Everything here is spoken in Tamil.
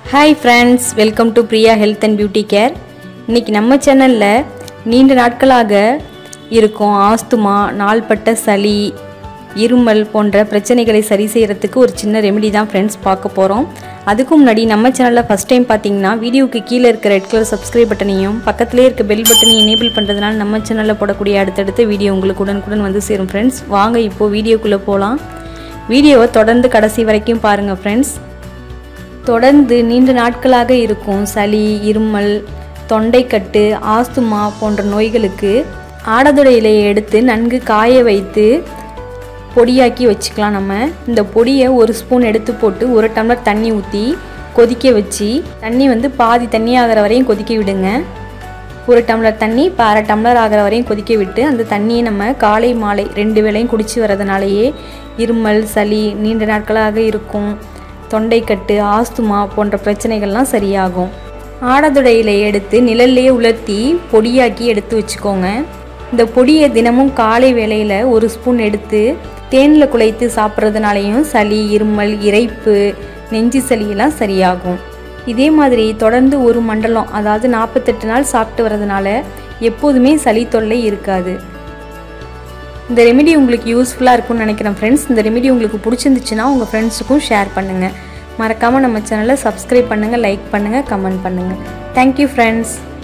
hi friends welcome to Priya health and beauty care இன்னைக்கு நம்ம சேனலில் நீண்ட நாட்களாக இருக்கும் ஆஸ்துமா நாள்பட்ட சளி இருமல் போன்ற பிரச்சனைகளை சரி செய்கிறதுக்கு ஒரு சின்ன ரெமெடி தான் ஃப்ரெண்ட்ஸ் பார்க்க போகிறோம் அதுக்கு முன்னாடி நம்ம சேனலில் ஃபஸ்ட் டைம் பார்த்தீங்கன்னா வீடியோக்கு கீழே இருக்க ரெட் கலர் சப்ஸ்கிரைப் பட்டனையும் பக்கத்துலேயே இருக்க பெல் பட்டனையும் எனேபிள் பண்ணுறதுனால நம்ம சேனலில் போடக்கூடிய அடுத்தடுத்த வீடியோ உங்களுக்கு உடனுக்குடன் வந்து சேரும் ஃப்ரெண்ட்ஸ் வாங்க இப்போது வீடியோக்குள்ளே போகலாம் வீடியோவை தொடர்ந்து கடைசி வரைக்கும் பாருங்கள் ஃப்ரெண்ட்ஸ் தொடர்ந்து நீண்ட நாட்களாக இருக்கும் சளி இருமல் தொண்டைக்கட்டு ஆஸ்துமா போன்ற நோய்களுக்கு ஆடதொடை இலையை எடுத்து நன்கு காய வைத்து பொடியாக்கி வச்சுக்கலாம் நம்ம இந்த பொடியை ஒரு ஸ்பூன் எடுத்து போட்டு ஒரு டம்ளர் தண்ணி ஊற்றி கொதிக்க வச்சு தண்ணி வந்து பாதி தண்ணி ஆகிற வரையும் கொதிக்க விடுங்க ஒரு டம்ளர் தண்ணி இப்போ அரை டம்ளர் ஆகிற வரையும் கொதிக்க விட்டு அந்த தண்ணியை நம்ம காலை மாலை ரெண்டு வேளையும் குடிச்சு வரதுனாலேயே இருமல் சளி நீண்ட நாட்களாக இருக்கும் தொண்டைக்கட்டு ஆஸ்துமா போன்ற பிரச்சனைகள்லாம் சரியாகும் ஆடதுடையில எடுத்து நிழல்லையே உலர்த்தி பொடியாக்கி எடுத்து வச்சுக்கோங்க இந்த பொடியை தினமும் காலை வேளையில் ஒரு ஸ்பூன் எடுத்து தேனில் குழைத்து சாப்பிட்றதுனாலையும் சளி இருமல் இறைப்பு நெஞ்சு சளியெல்லாம் சரியாகும் இதே மாதிரி தொடர்ந்து ஒரு மண்டலம் அதாவது நாற்பத்தெட்டு நாள் சாப்பிட்டு வரதுனால எப்போதுமே சளி தொல்லை இருக்காது இந்த ரெமெடி உங்களுக்கு யூஸ்ஃபுல்லாக இருக்கும்னு நினைக்கிறேன் ஃப்ரெண்ட்ஸ் இந்த ரெமெடி உங்களுக்கு பிடிச்சிருந்துச்சுன்னா உங்கள் ஃப்ரெண்ட்ஸுக்கும் ஷேர் பண்ணுங்கள் மறக்காமல் நம்ம சேனலை சப்ஸ்கிரைப் பண்ணுங்கள் லைக் பண்ணுங்கள் கமெண்ட் பண்ணுங்கள் தேங்க்யூ ஃப்ரெண்ட்ஸ்